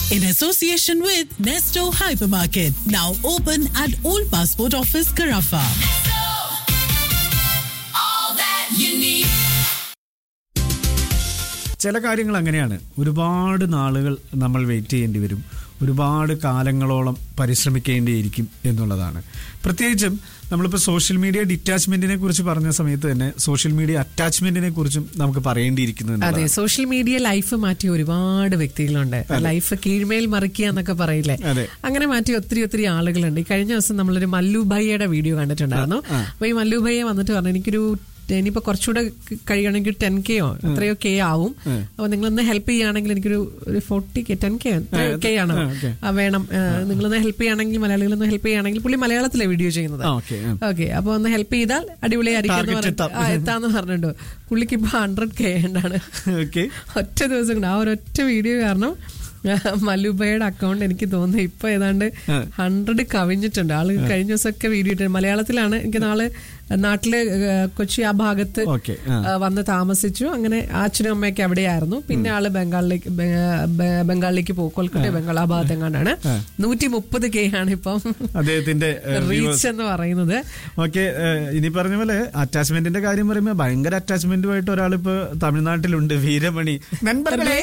in association with Nesto Hypermarket, now open at Old Passport Office, Carafa. all that you need. ചില കാര്യങ്ങൾ അങ്ങനെയാണ് ഒരുപാട് നാളുകൾ നമ്മൾ വെയിറ്റ് ചെയ്യേണ്ടി വരും ഒരുപാട് കാലങ്ങളോളം പരിശ്രമിക്കേണ്ടിയിരിക്കും എന്നുള്ളതാണ് പ്രത്യേകിച്ചും നമ്മളിപ്പോൾ സോഷ്യൽ മീഡിയ ഡിറ്റാച്ച്മെന്റിനെ കുറിച്ച് പറഞ്ഞ സമയത്ത് തന്നെ സോഷ്യൽ മീഡിയ അറ്റാച്ച്മെന്റിനെ കുറിച്ചും നമുക്ക് പറയേണ്ടിയിരിക്കുന്നു അതെ എന്നുള്ളതാണ്. സോഷ്യൽ മീഡിയ ലൈഫ് മാറ്റിയ ഒരുപാട് വ്യക്തികളുണ്ട് ലൈഫ് കീഴ്മേൽ മറിക്കുക എന്നൊക്കെ പറയില്ലേ അതെ. അങ്ങനെ മാറ്റിയ ഒത്തിരി ഒത്തിരി ആളുകളുണ്ട് ഈ കഴിഞ്ഞ ദിവസം നമ്മളൊരു മല്ലുബയ്യയുടെ വീഡിയോ കണ്ടിട്ടുണ്ടായിരുന്നു അപ്പൊ ഈ മല്ലുബയ്യ വന്നിട്ട് പറഞ്ഞു എനിക്കൊരു ഇനിയിപ്പോ കുറച്ചുകൂടെ കഴിയണമെങ്കിൽ ടെൻ കെയോ എത്രയോ കെ ആവും അപ്പൊ നിങ്ങളൊന്ന് ഹെൽപ്പ് ചെയ്യുകയാണെങ്കിൽ എനിക്കൊരു ഒരു forty K ten K K ആണോ ആ, okay. ആ, വേണം ആ, നിങ്ങളൊന്ന് ഹെൽപ്പ് ചെയ്യുകയാണെങ്കിൽ മലയാളികളൊന്ന് ഹെൽപ്പ് ചെയ്യുകയാണെങ്കിൽ പുള്ളി മലയാളത്തിലെ വീഡിയോ ചെയ്യുന്നത് ആ, okay, ആ. ഓക്കെ അപ്പൊ ഒന്ന് ഹെൽപ്പ് ചെയ്താൽ അടിപൊളിയായിരിക്കും എന്ന് Target പറഞ്ഞിട്ട് എത്താം. ആ, എത്താന്ന് പറഞ്ഞിട്ടുണ്ടോ പുള്ളിക്ക് ഇപ്പൊ ഹൺഡ്രഡ് കെ ഉണ്ടാണ് ഓക്കെ ഒറ്റ ദിവസം കൊണ്ട് ആ ഒരൊറ്റ വീഡിയോ കാരണം മലുബയുടെ അക്കൗണ്ട് എനിക്ക് തോന്നുന്നു ഇപ്പൊ ഏതാണ്ട് ആ. ഹൺഡ്രഡ് കവിഞ്ഞിട്ടുണ്ട് ആള് കഴിഞ്ഞ ദിവസമൊക്കെ വീഡിയോ ഇട്ട് മലയാളത്തിലാണ് എനിക്ക് നാളെ നാട്ടില് ഏ, കൊച്ചി ആ ഭാഗത്ത് ഓക്കെ, ആ. ആ, വന്ന് താമസിച്ചു അങ്ങനെ അച്ഛനും അമ്മയൊക്കെ അവിടെയായിരുന്നു പിന്നെ ആള് ബംഗാളിലേക്ക് ബെ- ബെ- ബംഗാളിലേക്ക് പോകും കൊൽക്കത്ത ബംഗാൾ ആ ഭാഗത്ത് എങ്ങാണ്ടാണ് നൂറ്റി മുപ്പത് കെ ആണ് ഇപ്പം അദ്ദേഹത്തിന്റെ റീച്ച് എന്ന് പറയുന്നത് ഓക്കെ ഇനി പറഞ്ഞ പോലെ അറ്റാച്ച്മെന്റിന്റെ കാര്യം പറയുമ്പോൾ ഭയങ്കര അറ്റാച്ച്മെന്റുമായിട്ട് ഒരാളിപ്പോ തമിഴ്നാട്ടിലുണ്ട് വീരമണി നண்பர்களே.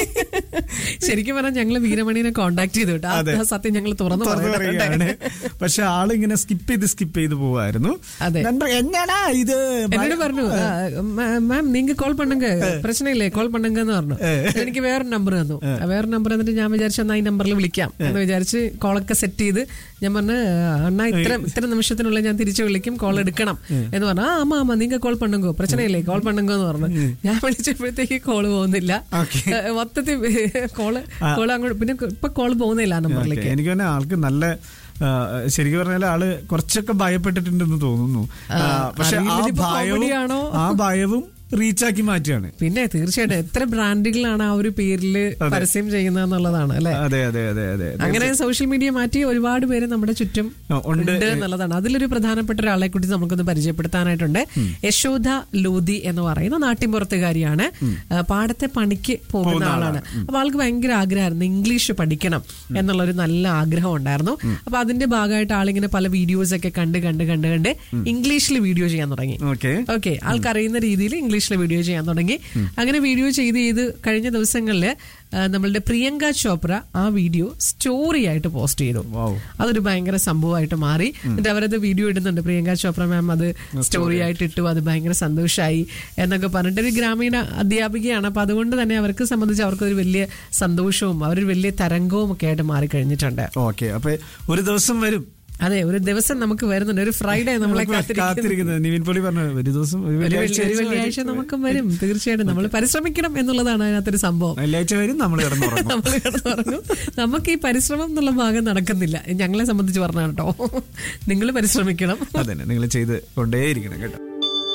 ശരിക്കും പറഞ്ഞാൽ ഞങ്ങള് വീരമണിനെ കോണ്ടാക്ട് ചെയ്തു കേട്ടോ അതെ. ആ സത്യം ഞങ്ങൾ തുറന്നു തുറന്നു പറയുന്നുണ്ട്. പറയുകയാണ് പക്ഷെ ആളിങ്ങനെ സ്കിപ്പ് ചെയ്ത് സ്കിപ്പ് ചെയ്ത് പോവായിരുന്നു അതെ. നண்பர், എന്നാടാ ഇത് എന്നോട് പറഞ്ഞു "ആ, മാ- മാം നീങ്ക കോൾ പണ്ണുങ്ക പ്രശ്നമില്ലേ കോൾ പണ്ണുങ്ക എന്ന് പറഞ്ഞു എനിക്ക് വേറൊരു നമ്പർ തന്നു ആ, വേറെ നമ്പർ എന്നിട്ട് ഞാൻ വിചാരിച്ചു എന്നാ ഈ നമ്പറിൽ വിളിക്കാം എന്ന് വിചാരിച്ച് കോളൊക്കെ സെറ്റ് ചെയ്ത് ഞാൻ പറഞ്ഞു അണ്ണാ ഇത്ര ഇത്ര നിമിഷത്തിനുള്ളിൽ ഞാൻ തിരിച്ചു വിളിക്കും കോൾ എടുക്കണം എന്ന് പറഞ്ഞു ആ ആമാ ആമാ നീങ്ക കോൾ പണ്ണുങ്കോ പ്രശ്നമില്ലേ കോൾ പണ്ണുങ്കോ എന്ന് പറഞ്ഞു ഞാൻ വിളിച്ചപ്പോഴത്തേക്ക് കോള് പോകുന്നില്ല Okay. ആ, മൊത്തത്തിൽ കോള് കോള് അങ്ങോട്ട് പിന്നെ ഇപ്പൊ കോള് പോകുന്നില്ല ആ ഓക്കെ, നമ്പറിലേക്ക് എനിക്ക് തന്നെ ആൾക്ക് നല്ല ആ, ശരിക്കും പറഞ്ഞാൽ ആള് കുറച്ചൊക്കെ ഭയപ്പെട്ടിട്ടുണ്ടെന്ന് തോന്നുന്നു ആ, പക്ഷെ ആ അറിയില്ല ഇതിപ്പോ ഭയവും കോമഡിയാണോ? ആ ഭയവും റീച്ചാക്കി മാറ്റുകയാണ് പിന്നെ തീർച്ചയായിട്ടും എത്ര ബ്രാൻഡുകളാണ് ആ ഒരു പേരിൽ പരസ്യം ചെയ്യുന്നതെന്നുള്ളതാണ് അല്ലെ അതെ അതെ അതെ അതെ അങ്ങനെ സോഷ്യൽ മീഡിയ മാറ്റി ഒരുപാട് പേര് നമ്മുടെ ചുറ്റും ആ, ഉണ്ട്. ഉണ്ട് എന്നുള്ളതാണ് അതിലൊരു പ്രധാനപ്പെട്ട ഒരാളെ കുറിച്ച് നമുക്കൊന്ന് പരിചയപ്പെടുത്താനായിട്ടുണ്ട് യശോധ ലോധി എന്ന് പറയുന്ന നാട്ടിൻപുറത്തുകാരിയാണ് ആ, പാടത്തെ പണിക്ക് പോകുന്ന പോകുന്ന ആളാണ് അപ്പൊ ആൾക്ക് ഭയങ്കര ആഗ്രഹമായിരുന്നു ഇംഗ്ലീഷ് പഠിക്കണം എന്നുള്ള ഒരു നല്ല ആഗ്രഹം ഉണ്ടായിരുന്നു അപ്പൊ അതിന്റെ ഭാഗമായിട്ട് ആളിങ്ങനെ പല വീഡിയോസ് ഒക്കെ കണ്ട് കണ്ട് കണ്ട് കണ്ട് ഇംഗ്ലീഷിൽ വീഡിയോ ചെയ്യാൻ തുടങ്ങി ഓക്കെ ഓക്കെ ആൾക്കറിയുന്ന രീതിയിൽ ഇംഗ്ലീഷിൽ വീഡിയോ ചെയ്യാൻ തുടങ്ങി അങ്ങനെ വീഡിയോ ചെയ്ത് ചെയ്ത് കഴിഞ്ഞ ദിവസങ്ങളിൽ നമ്മളുടെ പ്രിയങ്ക ചോപ്ര ആ വീഡിയോ സ്റ്റോറി ആയിട്ട് പോസ്റ്റ് ചെയ്തു Wow. അതൊരു ഭയങ്കര സംഭവമായിട്ട് മാറി എന്നിട്ട് അവരത് വീഡിയോ ഇടുന്നുണ്ട് പ്രിയങ്ക ചോപ്ര മാം അത് സ്റ്റോറി ആയിട്ട് ഇട്ടു അത് ഭയങ്കര സന്തോഷമായി എന്നൊക്കെ പറഞ്ഞിട്ട് ഒരു ഗ്രാമീണ അധ്യാപികയാണ് അപ്പൊ അതുകൊണ്ട് തന്നെ അവർക്ക് സംബന്ധിച്ച് അവർക്കൊരു വലിയ സന്തോഷവും അവരൊരു വലിയ തരംഗവും ഒക്കെ ആയിട്ട് മാറി കഴിഞ്ഞിട്ടുണ്ട് ഓക്കെ അപ്പൊ ഒരു ദിവസം വരും അതെ ഒരു ദിവസം നമുക്ക് വരുന്നുണ്ട് ഒരു ഫ്രൈഡേ നമ്മളെ കാത്തിരിക്കുന്നു കാത്തിരിക്കുന്നത് നിവിൻ പോളി പറഞ്ഞു ഒരു ദിവസം ഒരു ഒരു വെള്ളിയാഴ്ച വെള്ളി- ഒരു വെള്ളിയാഴ്ച നമുക്കും വരും തീർച്ചയായിട്ടും നമ്മൾ പരിശ്രമിക്കണം എന്നുള്ളതാണ് അതിനകത്തൊരു സംഭവം വെള്ളിയാഴ്ച വരും നമ്മൾ കിടന്നുറങ്ങും നമ്മൾ കിടന്നുറങ്ങും നമുക്ക് ഈ പരിശ്രമം എന്നുള്ള ഭാഗം നടക്കുന്നില്ല ഞങ്ങളെ സംബന്ധിച്ച് പറഞ്ഞ കേട്ടോ നിങ്ങൾ പരിശ്രമിക്കണം അതന്നെ നിങ്ങൾ ചെയ്ത് കൊണ്ടേയിരിക്കണം കേട്ടോ